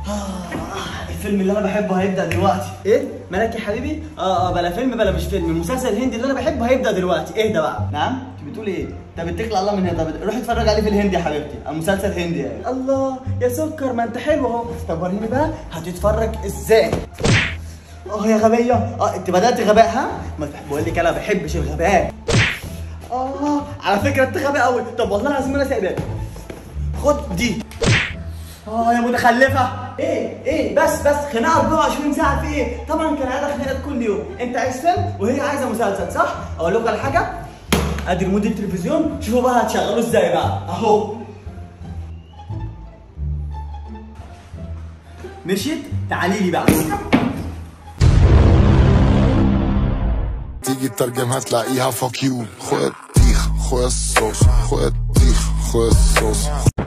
آه، الفيلم اللي انا بحبه هيبدا دلوقتي ايه مالك يا حبيبي اه اه بلا فيلم بلا مش فيلم المسلسل الهندي اللي انا بحبه هيبدا دلوقتي اهدى بقى نعم انت بتقول ايه طب اتكل على الله من هنا طب روح اتفرج عليه في الهندي يا حبيبتي المسلسل هندي يعني. الله يا سكر ما انت حلو اهو طب وريني بقى هتتفرج ازاي اه يا غبيه اه انت بدات غباء ها ما تح- بقول لك انا ما بحبش الغباء اه على فكره انت غبي قوي طب والله العظيم انا سايبك خد دي اه يا متخلفه ايه ايه بس بس خناقه 24 ساعه في ايه طبعا كان عايزه خناقات كل يوم انت عايز فيلم وهي عايزه مسلسل صح اقول لكم على حاجه ادي ريموت التلفزيون شوفوا بقى هتشغلوه ازاي بقى اهو مشيت تعالي لي بقى تيجي تترجم هتلاقيها فوك يو خويا الطيخ خويا الصوص خويا الطيخ خويا الصوص